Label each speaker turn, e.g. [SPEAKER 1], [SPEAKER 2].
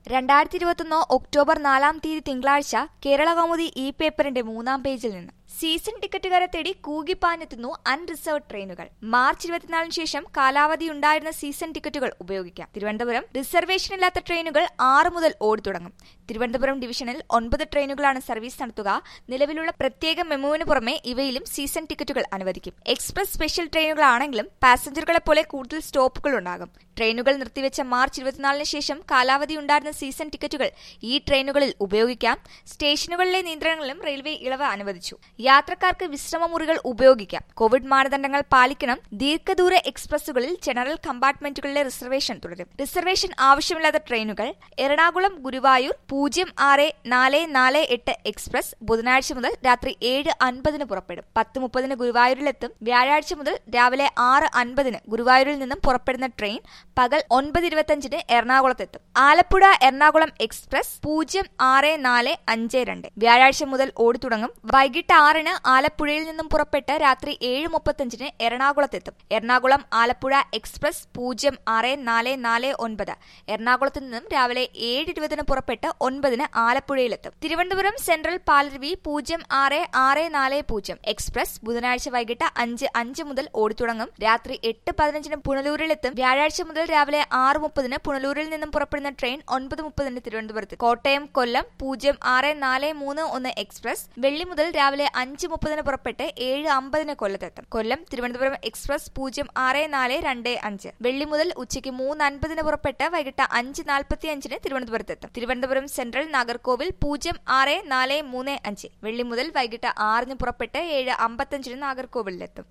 [SPEAKER 1] രണ്ടായിരത്തി ഇരുപത്തൊന്ന് ഒക്ടോബർ നാലാം തീയതി തിങ്കളാഴ്ച കേരള കൗമുദി ഇ പേപ്പറിന്റെ മൂന്നാം പേജിൽ നിന്ന് സീസൺ ടിക്കറ്റുകാരെ തേടി കൂകിപ്പാഞ്ഞെത്തുന്നു അൺറിസർവ്ഡ് ട്രെയിനുകൾ മാർച്ച് ഇരുപത്തിനാലിന് ശേഷം കാലാവധിയുണ്ടായിരുന്ന സീസൺ ടിക്കറ്റുകൾ ഉപയോഗിക്കാം തിരുവനന്തപുരം റിസർവേഷൻ ഇല്ലാത്ത ട്രെയിനുകൾ ആറ് മുതൽ ഓടിത്തുടങ്ങും തിരുവനന്തപുരം ഡിവിഷനിൽ ഒൻപത് ട്രെയിനുകളാണ് സർവീസ് നടത്തുക നിലവിലുള്ള പ്രത്യേക മെമുവിന് പുറമെ ഇവയിലും സീസൺ ടിക്കറ്റുകൾ അനുവദിക്കും എക്സ്പ്രസ് സ്പെഷ്യൽ ട്രെയിനുകളാണെങ്കിലും പാസഞ്ചറുകളെ പോലെ കൂടുതൽ സ്റ്റോപ്പുകൾ ഉണ്ടാകും ട്രെയിനുകൾ നിർത്തിവെച്ച മാർച്ച് ഇരുപത്തിനാലിന് ശേഷം കാലാവധി ഉണ്ടായിരുന്ന സീസൺ ടിക്കറ്റുകൾ ഈ ട്രെയിനുകളിൽ ഉപയോഗിക്കാം സ്റ്റേഷനുകളിലെ നിയന്ത്രണങ്ങളിലും റെയിൽവേ ഇളവ് അനുവദിച്ചു യാത്രക്കാർക്ക് വിശ്രമമുറികൾ ഉപയോഗിക്കാം കോവിഡ് മാനദണ്ഡങ്ങൾ പാലിക്കണം ദീർഘദൂര എക്സ്പ്രസുകളിൽ ജനറൽ കമ്പാർട്ട്മെന്റുകളിലെ റിസർവേഷൻ തുടരും റിസർവേഷൻ ആവശ്യമില്ലാത്ത ട്രെയിനുകൾ എറണാകുളം ഗുരുവായൂർ പൂജ്യം ആറ് നാല് നാല് എട്ട് എക്സ്പ്രസ് ബുധനാഴ്ച മുതൽ രാത്രി ഏഴ് അൻപതിന് പുറപ്പെടും പത്ത് മുപ്പതിന് ഗുരുവായൂരിലെത്തും വ്യാഴാഴ്ച മുതൽ രാവിലെ ആറ് അൻപതിന് ഗുരുവായൂരിൽ നിന്നും പുറപ്പെടുന്ന ട്രെയിൻ പകൽ ഒൻപത് ഇരുപത്തിയഞ്ചിന് എറണാകുളത്തെത്തും ആലപ്പുഴ എറണാകുളം എക്സ്പ്രസ് പൂജ്യം ആറ് നാല് അഞ്ച് രണ്ട് വ്യാഴാഴ്ച മുതൽ ഓടിത്തുടങ്ങും വൈകിട്ട് ആറിന് ആലപ്പുഴയിൽ നിന്നും പുറപ്പെട്ട് രാത്രി ഏഴ് മുപ്പത്തഞ്ചിന് എറണാകുളത്തെത്തും എറണാകുളം ആലപ്പുഴ എക്സ്പ്രസ് പൂജ്യം ആറ് നാല് നാല് ഒൻപത് എറണാകുളത്ത് നിന്നും രാവിലെ ഏഴ് ഇരുപതിന് പുറപ്പെട്ട് ഒൻപതിന് ആലപ്പുഴയിലെത്തും തിരുവനന്തപുരം സെൻട്രൽ പാലരുവി പൂജ്യം ആറ് ആറ് നാല് പൂജ്യം എക്സ്പ്രസ് ബുധനാഴ്ച വൈകിട്ട് അഞ്ച് അഞ്ച് മുതൽ ഓടിത്തുടങ്ങും രാത്രി എട്ട് പതിനഞ്ചിന് പുനലൂരിലെത്തും വ്യാഴാഴ്ച മുതൽ രാവിലെ ആറ് മുപ്പതിന് പുനലൂരിൽ നിന്നും പുറപ്പെടുന്ന ട്രെയിൻ ഒൻപത് മുപ്പതിന് തിരുവനന്തപുരത്ത് കോട്ടയം കൊല്ലം പൂജ്യം ആറ് നാല് മൂന്ന് ഒന്ന് എക്സ്പ്രസ് വെള്ളി മുതൽ രാവിലെ അഞ്ച് മുപ്പതിന് പുറപ്പെട്ട് ഏഴ് അമ്പതിന് കൊല്ലത്തെത്തും കൊല്ലം തിരുവനന്തപുരം എക്സ്പ്രസ് പൂജ്യം ആറ് നാല് രണ്ട് അഞ്ച് വെള്ളി മുതൽ ഉച്ചയ്ക്ക് മൂന്ന് അൻപതിന് പുറപ്പെട്ട് വൈകിട്ട് അഞ്ച് നാൽപ്പത്തി അഞ്ചിന് തിരുവനന്തപുരത്തെത്തും തിരുവനന്തപുരം സെൻട്രൽ നാഗർകോവിൽ പൂജ്യം ആറ് നാല് മൂന്ന് അഞ്ച് വെള്ളി മുതൽ വൈകിട്ട് ആറിന് പുറപ്പെട്ട് ഏഴ് അമ്പത്തഞ്ചിന് നാഗർകോവിലെത്തും